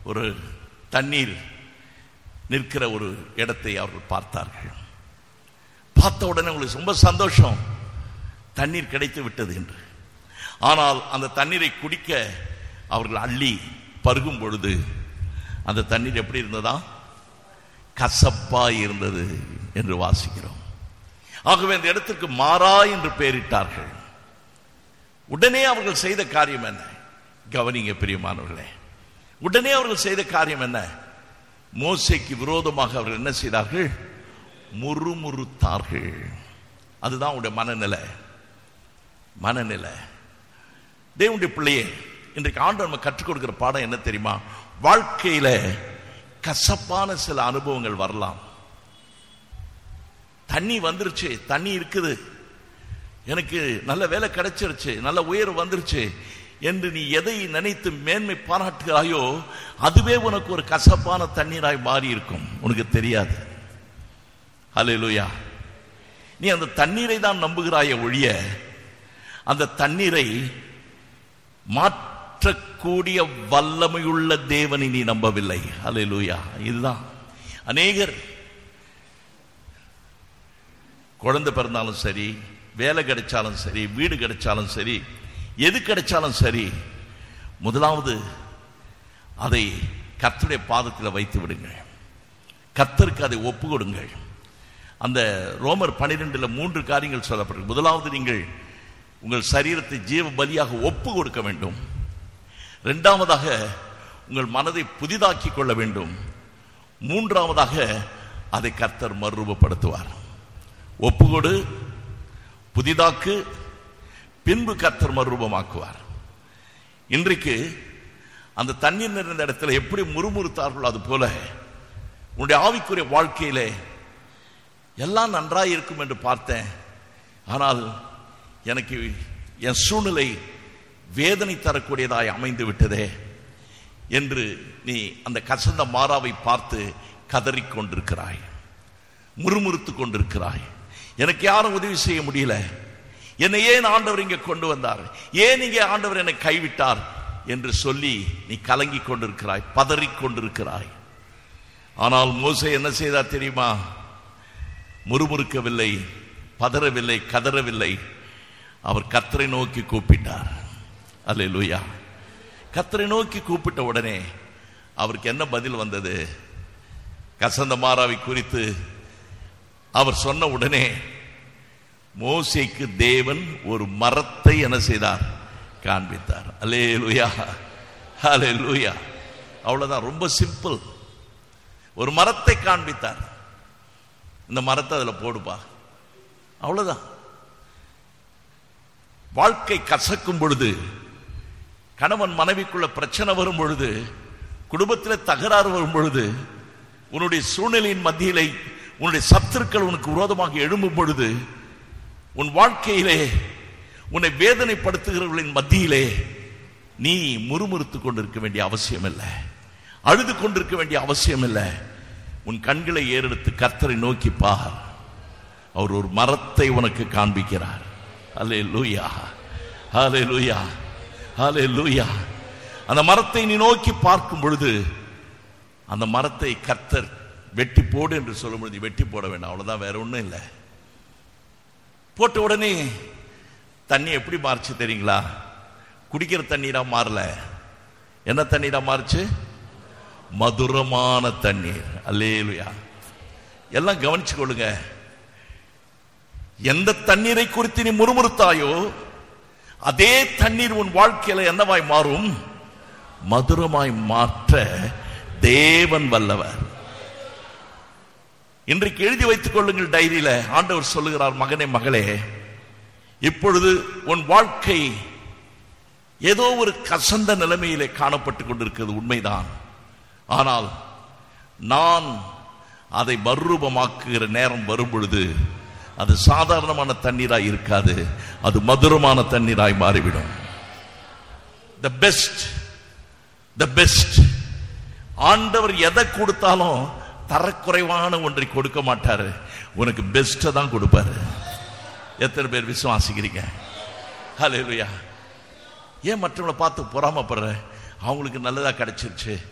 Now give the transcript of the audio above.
ஒரு தண்ணீர் நிற்கிற ஒரு இடத்தை அவர்கள் பார்த்தார்கள் பார்த்த உடனே உங்களுக்கு ரொம்ப சந்தோஷம் தண்ணீர் கிடைத்து விட்டது என்று ஆனால் அந்த தண்ணீரை குடிக்க அவர்கள் அள்ளி பருகும் பொழுது அந்த தண்ணீர் எப்படி இருந்ததா கசப்பா இருந்தது என்று வாசிக்கிறோம் ஆகவே அந்த இடத்திற்கு மாறா என்று பெயரிட்டார்கள் உடனே அவர்கள் செய்த காரியம் என்ன கவனிங்க பிரியமானவர்களே உடனே அவர்கள் செய்த காரியம் என்ன மோசைக்கு விரோதமாக அவர்கள் என்ன செய்தார்கள் முறுமுறுத்தார்கள் அதுதான் உடைய மனநிலை மனநிலை தேவனுடைய பிள்ளையே இன்றைக்கு ஆண்டு நம்ம கற்றுக் கொடுக்கிற பாடம் என்ன தெரியுமா வாழ்க்கையில கசப்பான சில அனுபவங்கள் வரலாம் தண்ணி வந்துருச்சு தண்ணி இருக்குது எனக்கு நல்ல வேலை கிடைச்சிருச்சு நல்ல உயர்வு வந்துருச்சு என்று நீ எதை நினைத்து மேன்மை பாராட்டுகிறாயோ அதுவே உனக்கு ஒரு கசப்பான தண்ணீராய் மாறி இருக்கும் உனக்கு தெரியாது ஹalleluya நீ அந்த தண்ணீரை தான் நம்புகிறாய ஒழிய அந்த தண்ணீரை மாற்றக்கூடிய வல்லமையுள்ள தேவனை நீ நம்பவில்லை ஹalleluya இதுதான் அநேகர் குழந்தை பிறந்தாலும் சரி வேலை கிடைச்சாலும் சரி வீடு கிடைச்சாலும் சரி எது கிடைச்சாலும் சரி முதலாவது அதை கர்த்தருடைய பாதத்தில் வைத்து விடுங்கள் கர்த்தருக்கு அதை ஒப்பு கொடுங்கள் அந்த ரோமர் பனிரெண்டுல மூன்று காரியங்கள் சொல்லப்பட்டிருக்கு முதலாவது நீங்கள் உங்கள் சரீரத்தை ஜீவ பலியாக ஒப்பு கொடுக்க வேண்டும் இரண்டாவதாக உங்கள் மனதை புதிதாக்கி கொள்ள வேண்டும் மூன்றாவதாக அதை கர்த்தர் மறுரூபப்படுத்துவார் ஒப்புக்கொடு புதிதாக்கு பின்பு கர்த்தர் மறுரூபமாக்குவார் இன்றைக்கு அந்த தண்ணீர் நிறைந்த இடத்துல எப்படி முறுமுறுத்தார்களோ அது போல உன்னுடைய ஆவிக்குரிய வாழ்க்கையிலே எல்லாம் நன்றாய் இருக்கும் என்று பார்த்தேன் ஆனால் எனக்கு என் சூழ்நிலை வேதனை தரக்கூடியதாய் அமைந்து விட்டதே என்று நீ அந்த கசந்த மாறாவை பார்த்து கதறிக் கொண்டிருக்கிறாய் முறுமுறுத்து கொண்டிருக்கிறாய் எனக்கு யாரும் உதவி செய்ய முடியல என்னை ஏன் ஆண்டவர் இங்கே கொண்டு வந்தார் ஏன் இங்கே ஆண்டவர் என்னை கைவிட்டார் என்று சொல்லி நீ கலங்கி கொண்டிருக்கிறாய் பதறிக் கொண்டிருக்கிறாய் ஆனால் மோசே என்ன செய்தார் தெரியுமா முறுமுறுக்கவில்லை பதறவில்லை கதறவில்லை அவர் கத்தரை நோக்கி கூப்பிட்டார் அல்லேலூயா கத்தரை நோக்கி கூப்பிட்ட உடனே அவருக்கு என்ன பதில் வந்தது கசந்த மாறாவை குறித்து அவர் சொன்ன உடனே மோசேக்கு தேவன் ஒரு மரத்தை என்ன செய்தார் காண்பித்தார் அலே லூயா அலே லூயா அவ்வளவுதான் ரொம்ப சிம்பிள் ஒரு மரத்தை காண்பித்தார் இந்த மரத்தை அதுல போடுப்பா அவ்வளவுதான் வாழ்க்கை கசக்கும் பொழுது கணவன் மனைவிக்குள்ள பிரச்சனை வரும் பொழுது குடும்பத்தில் தகராறு வரும் பொழுது உன்னுடைய சூழ்நிலையின் மத்தியிலே உன்னுடைய சத்துருக்கள் உனக்கு விரோதமாக எழும்பும் பொழுது உன் வாழ்க்கையிலே உன்னை வேதனைப்படுத்துகிறவர்களின் மத்தியிலே நீ முறுமுறுத்து கொண்டிருக்க வேண்டிய அவசியம் இல்லை அழுது கொண்டிருக்க வேண்டிய அவசியம் இல்லை உன் கண்களை ஏறெடுத்து கர்த்தரை நோக்கி பார் அவர் ஒரு மரத்தை உனக்கு காண்பிக்கிறார் அலே லூயா ஹலே லூயா ஹலே லூயா அந்த மரத்தை நீ நோக்கி பார்க்கும் பொழுது அந்த மரத்தை கர்த்தர் வெட்டி போடு என்று சொல்லும் பொழுது வெட்டி போட வேண்டாம் அவ்வளவுதான் வேற ஒண்ணும் இல்லை போட்ட உடனே தண்ணி எப்படி மாறுச்சு தெரியுங்களா குடிக்கிற தண்ணீரா மாறல என்ன தண்ணீரா மாறுச்சு மதுரமான தண்ணீர் அல்லேலுயா எல்லாம் கவனிச்சு கொள்ளுங்க எந்த தண்ணீரை குறித்து நீ முறுமுறுத்தாயோ அதே தண்ணீர் உன் வாழ்க்கையில என்னவாய் மாறும் மதுரமாய் மாற்ற தேவன் வல்லவர் இன்றைக்கு எழுதி வைத்துக் கொள்ளுங்கள் டைரியில ஆண்டவர் சொல்லுகிறார் மகனே மகளே இப்பொழுது உன் வாழ்க்கை ஏதோ ஒரு கசந்த நிலைமையிலே காணப்பட்டுக் கொண்டிருக்கிறது உண்மைதான் ஆனால் நான் அதை மறுரூபமாக்குகிற நேரம் வரும் பொழுது அது சாதாரணமான தண்ணீராய் இருக்காது அது மதுரமான தண்ணீராய் மாறிவிடும் த பெஸ்ட் த பெஸ்ட் ஆண்டவர் எதை கொடுத்தாலும் தரக்குறைவான ஒன்றை கொடுக்க மாட்டாரு உனக்கு பெஸ்ட்டை தான் கொடுப்பாரு எத்தனை பேர் விசுவாசிக்கிறீங்க ஹalleluya ஏன் மற்றவங்களை பார்த்து பொறாமப்படுற அவங்களுக்கு நல்லதா கிடைச்சிருச்சு